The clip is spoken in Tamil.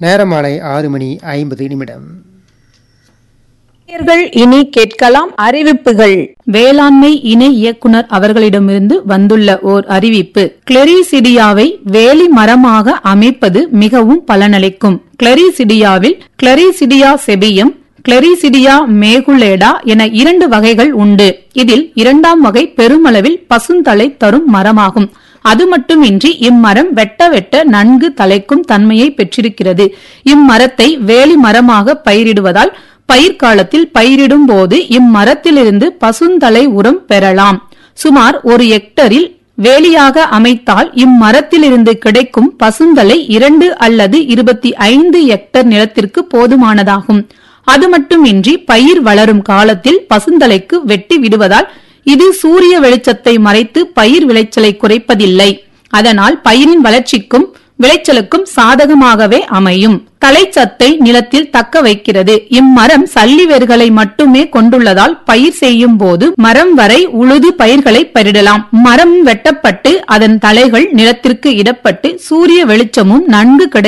நேரம் மாலை ஆறு மணி ஐம்பது நிமிடம் நேயர்கள் இனி கேட்கலாம் அறிவிப்புகள் வேளாண்மை இணை இயக்குனர் அவர்களிடமிருந்து வந்துள்ள ஓர் அறிவிப்பு கிளரிசிடியாவை வேலி மரமாக அமைப்பது மிகவும் பலனளிக்கும் கிளரிசிடியாவில் கிளரிசிடியா செபியம் கிளரிசிடியா மேகுலேடா என இரண்டு வகைகள் உண்டு இதில் இரண்டாம் வகை பெருமளவில் பசுந்தலை தரும் மரமாகும் அது மட்டுமின்றி இம்மரம் வெட்ட வெட்ட நன்கு தலைக்கும் தன்மையை பெற்றிருக்கிறது இம்மரத்தை வேலி மரமாக பயிரிடுவதால் பயிர்காலத்தில் பயிரிடும் போது இம்மரத்திலிருந்து பசுந்தலை உரம் பெறலாம் சுமார் ஒரு ஹெக்டரில் வேலியாக அமைத்தால் இம்மரத்திலிருந்து கிடைக்கும் பசுந்தலை இரண்டு அல்லது இருபத்தி ஐந்து ஹெக்டர் நிலத்திற்கு போதுமானதாகும் அது மட்டுமின்றி பயிர் வளரும் காலத்தில் பசுந்தலைக்கு வெட்டி விடுவதால் இது சூரிய வெளிச்சத்தை மறைத்து பயிர் விளைச்சலை குறைப்பதில்லை அதனால் பயிரின் வளர்ச்சிக்கும் விளைச்சலுக்கும் சாதகமாகவே அமையும் தலைச்சத்தை நிலத்தில் தக்க வைக்கிறது இம்மரம் சல்லி வேர்களை மட்டுமே கொண்டுள்ளதால் பயிர் செய்யும் போது மரம் வரை உழுது பயிர்களை பயிரிடலாம் மரம் வெட்டப்பட்டு அதன் தலைகள் நிலத்திற்கு இடப்பட்டு சூரிய வெளிச்சமும் நன்கு கிடை